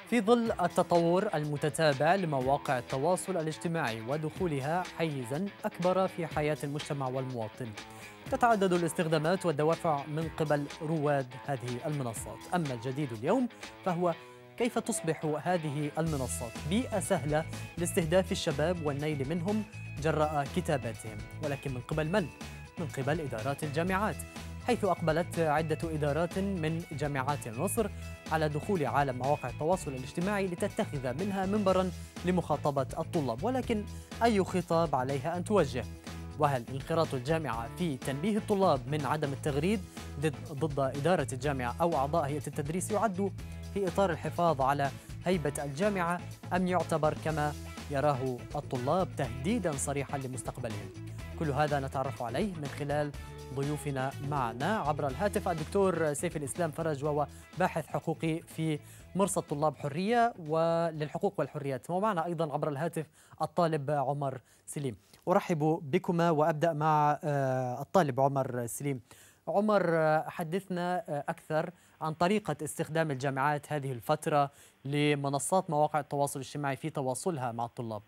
في ظل التطور المتتابع لمواقع التواصل الاجتماعي ودخولها حيزا أكبر في حياة المجتمع والمواطن تتعدد الاستخدامات والدوافع من قبل رواد هذه المنصات أما الجديد اليوم فهو كيف تصبح هذه المنصات بيئة سهلة لاستهداف الشباب والنيل منهم جراء كتاباتهم ولكن من قبل من؟ من قبل إدارات الجامعات حيث أقبلت عدة إدارات من جامعات مصر على دخول عالم مواقع التواصل الاجتماعي لتتخذ منها منبرا لمخاطبة الطلاب ولكن أي خطاب عليها أن توجه؟ وهل انخراط الجامعة في تنبيه الطلاب من عدم التغريد ضد إدارة الجامعة أو أعضاء هيئة التدريس يعد في إطار الحفاظ على هيبة الجامعة أم يعتبر كما يراه الطلاب تهديدا صريحا لمستقبلهم كل هذا نتعرف عليه من خلال ضيوفنا معنا عبر الهاتف الدكتور سيف الإسلام فرج وهو باحث حقوقي في مرصد طلاب حرية وللحقوق والحريات ومعنا أيضا عبر الهاتف الطالب عمر سليم أرحب بكما وأبدأ مع الطالب عمر سليم عمر حدثنا أكثر عن طريقة استخدام الجامعات هذه الفترة لمنصات مواقع التواصل الاجتماعي في تواصلها مع الطلاب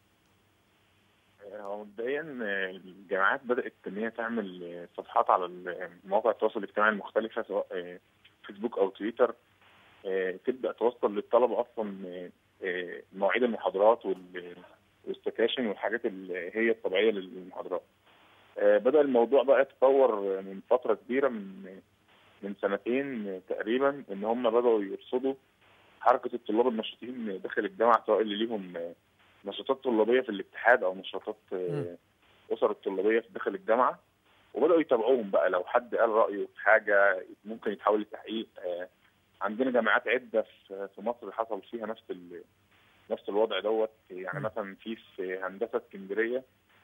هو مبدئيا الجامعات بدات ان هي تعمل صفحات على مواقع التواصل الاجتماعي المختلفه سواء فيسبوك او تويتر تبدا توصل للطلبه اصلا مواعيد المحاضرات والسكاشن والحاجات اللي هي الطبيعيه للمحاضرات بدا الموضوع بقى يتطور من فتره كبيره من من سنتين تقريبا ان هم بداوا يرصدوا حركه الطلاب النشيطين داخل الجامعه سواء اللي ليهم نشاطات طلابيه في الاتحاد او نشاطات اسر الطلابيه في داخل الجامعه وبداوا يتابعوهم بقى لو حد قال رايه في حاجه ممكن يتحول لتحقيق عندنا جامعات عده في مصر حصل فيها نفس نفس الوضع دوت يعني مثلا في في هندسه اسكندريه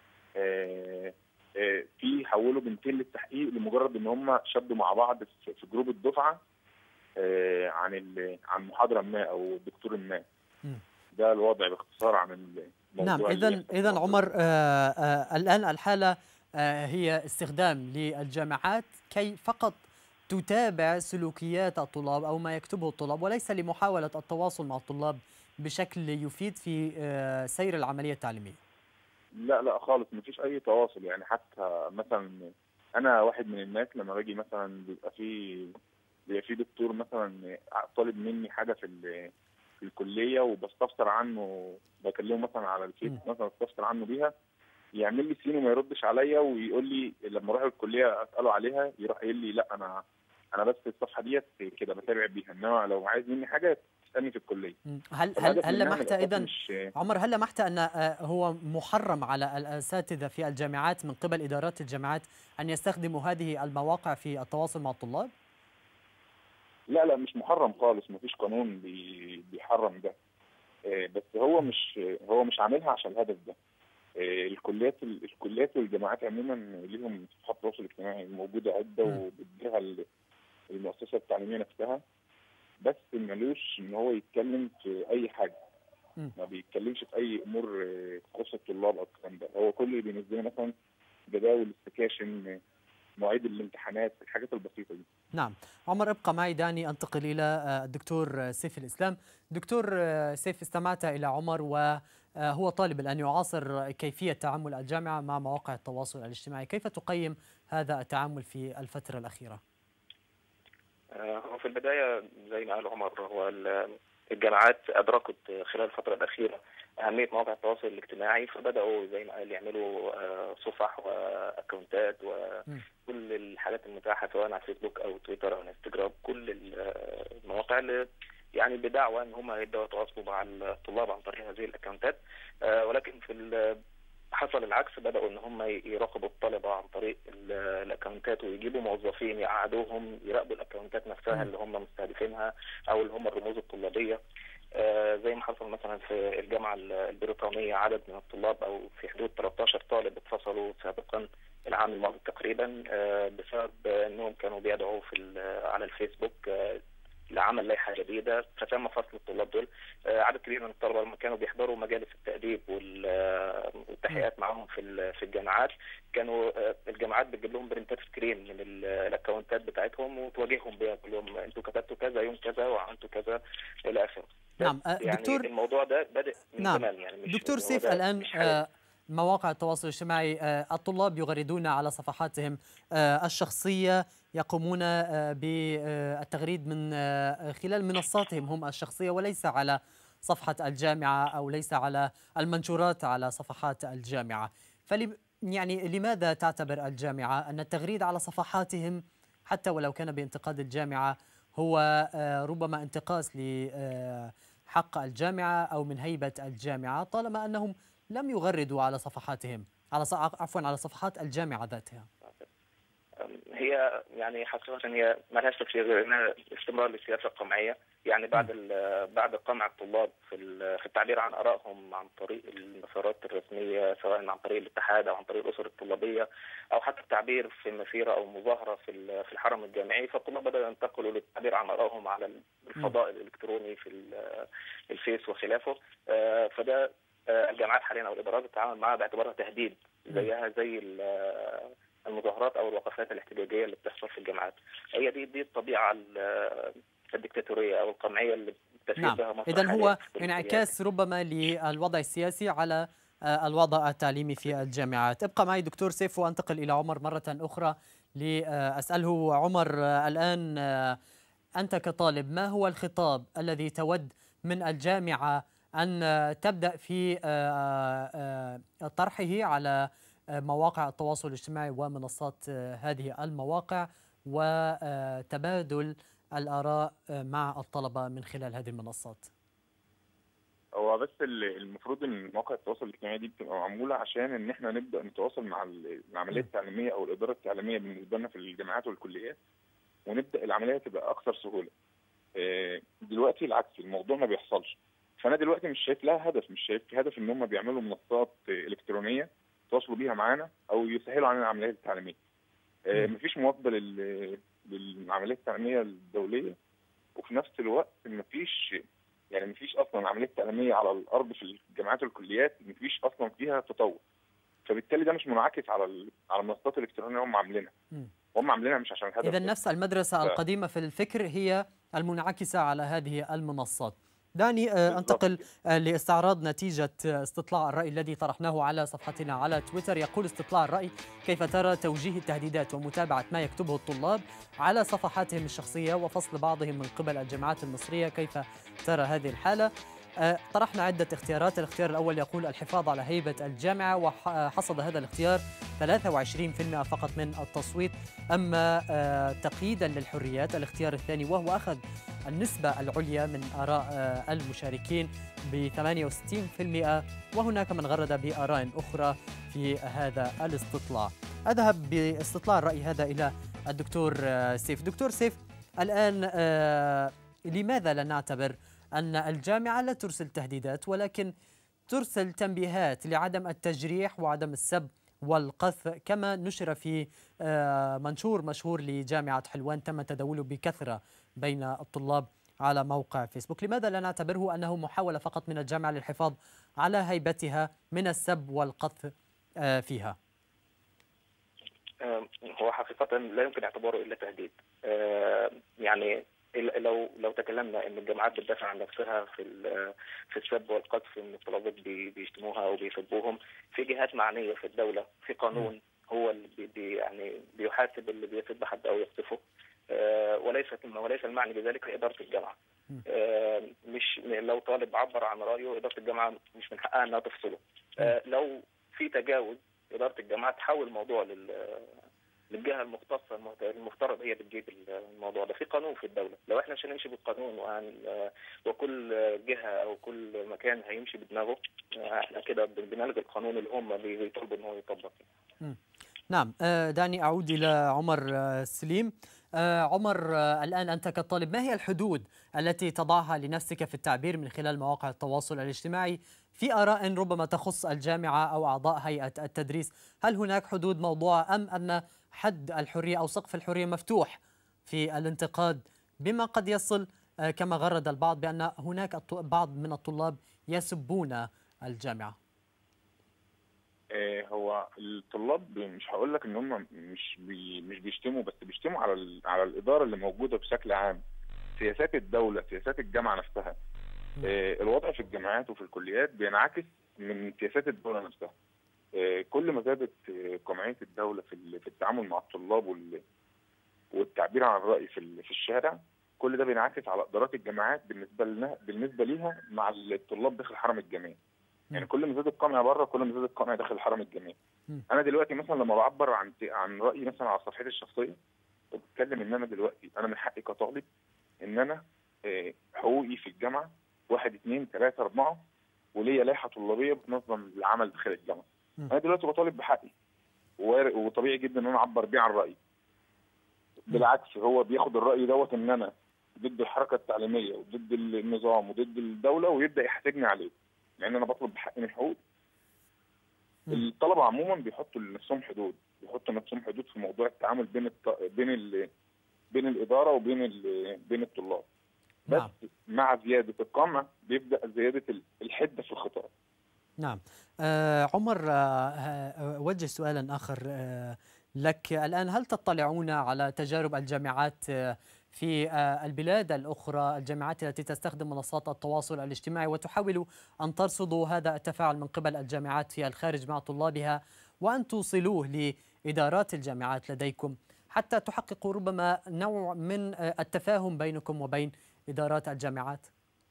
في حولوا بنتين للتحقيق لمجرد ان هم شدوا مع بعض في جروب الدفعه عن عن محاضره ما او دكتور ما ده الوضع باختصار عن الموضوع نعم اذا اذا عمر آآ آآ الان الحاله هي استخدام للجامعات كي فقط تتابع سلوكيات الطلاب او ما يكتبه الطلاب وليس لمحاوله التواصل مع الطلاب بشكل يفيد في سير العمليه التعليميه. لا لا خالص مفيش اي تواصل يعني حتى مثلا انا واحد من الناس لما باجي مثلا بيبقى في بيبقى في دكتور مثلا طالب مني حاجه في في الكليه وبستفسر عنه بكلمه مثلا على الفيس مثلا بستفسر عنه بيها يعمل لي سين وما يردش عليا ويقول لي لما اروح الكليه اساله عليها يروح قايل لي لا انا انا بس الصفحه ديت كده بتابع بيها انما لو عايز مني حاجه تسالني في الكليه هل هل هل لمحت اذا عمر هل لمحت ان هو محرم على الاساتذه في الجامعات من قبل ادارات الجامعات ان يستخدموا هذه المواقع في التواصل مع الطلاب؟ لا لا مش محرم خالص مفيش قانون بيحرم ده بس هو مش هو مش عاملها عشان الهدف ده الكليات الكليات والجامعات عموما ليهم صفحات تواصل اجتماعي موجوده عده وبتديها المؤسسه التعليميه نفسها بس ملوش ان هو يتكلم في اي حاجه ما بيتكلمش في اي امور تخص الطلاب او الكلام ده هو كل اللي بينزله مثلا جداول السكاشن مواعيد الامتحانات الحاجات البسيطه دي نعم عمر ابقى معي دعني انتقل الى الدكتور سيف الاسلام دكتور سيف استمعت الى عمر وهو طالب الان يعاصر كيفيه تعامل الجامعه مع مواقع التواصل الاجتماعي كيف تقيم هذا التعامل في الفتره الاخيره هو في البدايه زي ما قال عمر هو الجامعات ادركت خلال الفتره الاخيره اهميه مواقع التواصل الاجتماعي فبداوا زي ما قال يعملوا صفح واكونتات وكل الحاجات المتاحه سواء على فيسبوك او تويتر او انستجرام كل المواقع اللي يعني بدعوى ان هم يبداوا يتواصلوا مع الطلاب عن طريق هذه الاكونتات ولكن في حصل العكس بداوا ان هم يراقبوا الطلبه عن طريق الاكونتات ويجيبوا موظفين يقعدوهم يراقبوا الاكونتات نفسها اللي هم مستهدفينها او اللي هم الرموز الطلابيه آه زي ما حصل مثلا في الجامعه البريطانيه عدد من الطلاب او في حدود 13 طالب اتفصلوا سابقا العام الماضي تقريبا آه بسبب انهم كانوا بيدعوا في على الفيسبوك آه لعمل لائحه جديده فتم فصل الطلاب دول عدد كبير من الطلبه لما كانوا بيحضروا مجالس التاديب والتحقيقات معاهم في في الجامعات كانوا الجامعات بتجيب لهم برنتات سكرين من الاكونتات بتاعتهم وتواجههم بيها تقول لهم انتوا كتبتوا كذا يوم كذا وعملتوا كذا الى اخره نعم يعني دكتور الموضوع ده بادئ من نعم. زمان يعني مش دكتور هو سيف ده الآن مش حاجة. آه، مواقع التواصل الاجتماعي آه، الطلاب يغردون على صفحاتهم آه، الشخصية يقومون آه، بالتغريد من آه، خلال منصاتهم هم الشخصية وليس على صفحة الجامعة أو ليس على المنشورات على صفحات الجامعة فلم يعني لماذا تعتبر الجامعة أن التغريد على صفحاتهم حتى ولو كان بانتقاد الجامعة هو آه، ربما انتقاص لحق الجامعة أو من هيبة الجامعة طالما أنهم لم يغردوا على صفحاتهم على ص- عفوا على صفحات الجامعة ذاتها هي يعني حقيقة هي ما لهاش تفسير غير انها استمرار للسياسة القمعية يعني بعد ال- بعد قمع الطلاب في ال- في التعبير عن آرائهم عن طريق المسارات الرسمية سواء عن طريق الاتحاد أو عن طريق الأسر الطلابية أو حتى التعبير في مسيرة أو مظاهرة في ال- في الحرم الجامعي فالطلاب بدأوا ينتقلوا للتعبير عن آرائهم على الفضاء الإلكتروني في ال- الفيس وخلافه آه، فده آه، الجامعات حاليا أو الإدارات بتتعامل معها باعتبارها تهديد زيها زي ال- المظاهرات او الوقفات الاحتجاجيه اللي بتحصل في الجامعات هي دي دي الطبيعه ال- الدكتاتوريه او القمعيه اللي بتسير نعم بها مصر إذا حالياً هو في انعكاس ربما للوضع السياسي على آه، الوضع التعليمي في الجامعات ابقى معي دكتور سيف وانتقل إلى عمر مرة أخرى لأسأله عمر آه، الآن آه، أنت كطالب ما هو الخطاب الذي تود من الجامعة أن آه، تبدأ في آه، آه، طرحه على آه، مواقع التواصل الاجتماعي ومنصات آه، هذه المواقع وتبادل الآراء آه، مع الطلبة من خلال هذه المنصات هو بس ال- المفروض ان مواقع التواصل الاجتماعي دي بتبقى معموله عشان ان احنا نبدا نتواصل مع ال- العمليه التعليميه او الاداره التعليميه بالنسبه لنا في الجامعات والكليات ونبدا العمليه تبقى اكثر سهوله. آه، دلوقتي العكس الموضوع ما بيحصلش. فانا دلوقتي مش شايف لها هدف مش شايف هدف ان هم بيعملوا منصات آه، الكترونيه يتواصلوا بيها معانا او يسهلوا علينا العمليات التعليميه. آه، مم. مفيش مواظبه لل- للعمليات التعليميه الدوليه وفي نفس الوقت مفيش يعني مفيش اصلا عمليه تعليميه على الارض في الجامعات والكليات مفيش اصلا فيها تطور فبالتالي ده مش منعكس على ال- على المنصات الالكترونيه هم عاملينها مم. هم عاملينها مش عشان الهدف إذا ده. نفس المدرسة ف- القديمة في الفكر هي المنعكسة على هذه المنصات دعني آه، بالضبط. أنتقل آه، لاستعراض نتيجة آه، استطلاع الرأي الذي طرحناه على صفحتنا على تويتر يقول استطلاع الرأي كيف ترى توجيه التهديدات ومتابعة ما يكتبه الطلاب على صفحاتهم الشخصية وفصل بعضهم من قبل الجامعات المصرية كيف ترى هذه الحالة آه، طرحنا عدة اختيارات الاختيار الأول يقول الحفاظ على هيبة الجامعة وحصد هذا الاختيار 23% فقط من التصويت أما آه، تقييدا للحريات الاختيار الثاني وهو أخذ النسبة العليا من آراء آه، المشاركين ب 68% وهناك من غرد بآراء أخرى في هذا الاستطلاع أذهب باستطلاع الرأي هذا إلى الدكتور آه، سيف دكتور سيف الآن آه، لماذا لا نعتبر أن الجامعة لا ترسل تهديدات ولكن ترسل تنبيهات لعدم التجريح وعدم السب والقذف كما نشر في آه، منشور مشهور لجامعة حلوان تم تداوله بكثرة بين الطلاب على موقع فيسبوك لماذا لا نعتبره أنه محاولة فقط من الجامعة للحفاظ على هيبتها من السب والقذف آه، فيها آه، هو حقيقة لا يمكن اعتباره إلا تهديد آه، يعني ال- لو لو تكلمنا ان الجامعات بتدافع عن نفسها في ال- في السب والقذف ان الطلبات بي- بيشتموها او بيسبوهم في جهات معنيه في الدوله في قانون هو اللي بي بي يعني بيحاسب اللي بيسب حد او يقذفه آه، وليست وليس المعني بذلك اداره الجامعه م. آه، مش لو طالب عبر عن رايه اداره الجامعه مش من حقها انها تفصله آه، لو في تجاوز اداره الجامعه تحول الموضوع لل للجهه المختصه المهت- المفترض هي بتجيب الموضوع ده في قانون في الدوله لو احنا مش هنمشي بالقانون وهن وكل جهه او كل مكان هيمشي بدماغه احنا كده بنلغي القانون اللي هم بيطالبوا ان هو يطبق نعم آه، دعني أعود إلى عمر آه، سليم آه، عمر آه، الآن أنت كطالب ما هي الحدود التي تضعها لنفسك في التعبير من خلال مواقع التواصل الاجتماعي في آراء ربما تخص الجامعة أو أعضاء هيئة التدريس هل هناك حدود موضوعة أم أن حد الحرية أو سقف الحرية مفتوح في الانتقاد بما قد يصل آه، كما غرد البعض بأن هناك الط- بعض من الطلاب يسبون الجامعة آه، هو الطلاب مش هقول لك ان هم مش بي مش بيشتموا بس بيشتموا على ال- على الاداره اللي موجوده بشكل عام سياسات الدوله سياسات الجامعه نفسها آه، الوضع في الجامعات وفي الكليات بينعكس من سياسات الدوله نفسها آه، كل ما زادت آه، قمعيه الدوله في ال- في التعامل مع الطلاب وال- والتعبير عن الراي في ال- في الشارع كل ده بينعكس على ادارات الجامعات بالنسبه لنا بالنسبه ليها مع الطلاب داخل الحرم الجامعي يعني مم. كل ما زاد القمع بره كل ما زاد القمع داخل الحرم الجامعي مم. انا دلوقتي مثلا لما بعبر عن عن رايي مثلا على صفحتي الشخصيه وبتكلم ان انا دلوقتي انا من حقي كطالب ان انا آه، حقوقي في الجامعه واحد اثنين ثلاثه اربعه وليا لائحه طلابيه بتنظم العمل داخل الجامعه. مم. انا دلوقتي بطالب بحقي ووارد- وطبيعي جدا ان انا اعبر بيه عن رايي. بالعكس هو بياخد الراي دوت ان انا ضد الحركه التعليميه وضد النظام وضد الدوله ويبدا يحاسبني عليه لان انا بطلب بحقي من حقوقي. مم. الطلبه عموما بيحطوا لنفسهم حدود بيحطوا لنفسهم حدود في موضوع التعامل بين الط... بين ال... بين الاداره وبين ال... بين الطلاب بس نعم. مع زياده القمع بيبدا زياده ال- الحده في الخطاب نعم آه عمر آه آه، أوجه سؤالا آخر آه لك الآن هل تطلعون على تجارب الجامعات آه في آه البلاد الأخرى الجامعات التي تستخدم منصات التواصل الاجتماعي وتحاول أن ترصدوا هذا التفاعل من قبل الجامعات في الخارج مع طلابها وأن توصلوه لإدارات الجامعات لديكم حتى تحققوا ربما نوع من آه التفاهم بينكم وبين إدارات الجامعات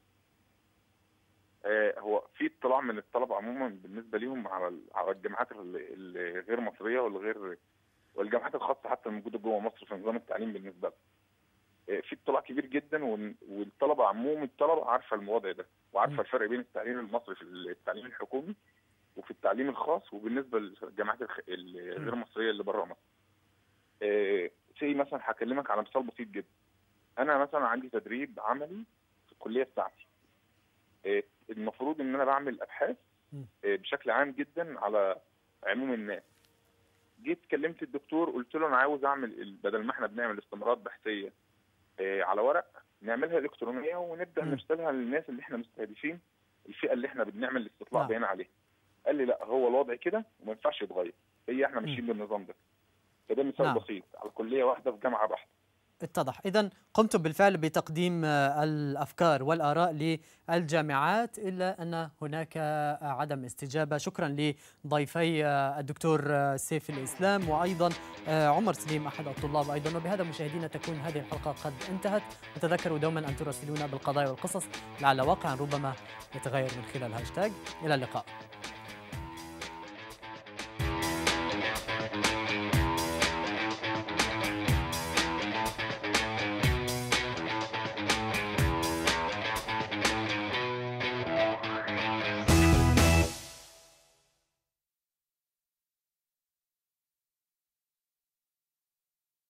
آه، هو في اطلاع من الطلبه عموما بالنسبه ليهم على ال- على الجامعات ال- الغير مصريه والغير والجامعات الخاصه حتى الموجوده جوه مصر في نظام التعليم بالنسبه لهم. آه، في اطلاع كبير جدا وال- والطلبه عموم الطلبه عارفه الوضع ده م. وعارفه الفرق بين التعليم المصري في التعليم الحكومي وفي التعليم الخاص وبالنسبه للجامعات الخ- الغير مصريه اللي بره مصر. آه، زي مثلا هكلمك على مثال بسيط جدا. انا مثلا عندي تدريب عملي في الكليه بتاعتي. آه، المفروض ان انا بعمل ابحاث م. آه، بشكل عام جدا على عموم الناس. جيت كلمت الدكتور قلت له انا عاوز اعمل ال- بدل ما احنا بنعمل استمارات بحثيه آه، على ورق نعملها الكترونيه ونبدا م. نرسلها للناس اللي احنا مستهدفين الفئه اللي احنا بنعمل الاستطلاع نعم. بيان عليها. قال لي لا هو الوضع كده وما ينفعش يتغير. هي احنا م. ماشيين بالنظام ده. فده مثال نعم. بسيط على كليه واحده في جامعه واحده. اتضح إذا قمتم بالفعل بتقديم آه، الأفكار والآراء للجامعات إلا أن هناك آه، عدم استجابة شكرا لضيفي آه، الدكتور آه، سيف الإسلام وأيضا آه، عمر سليم أحد الطلاب أيضا وبهذا مشاهدينا تكون هذه الحلقة قد انتهت وتذكروا دوما أن تراسلونا بالقضايا والقصص لعل واقعا ربما يتغير من خلال هاشتاج إلى اللقاء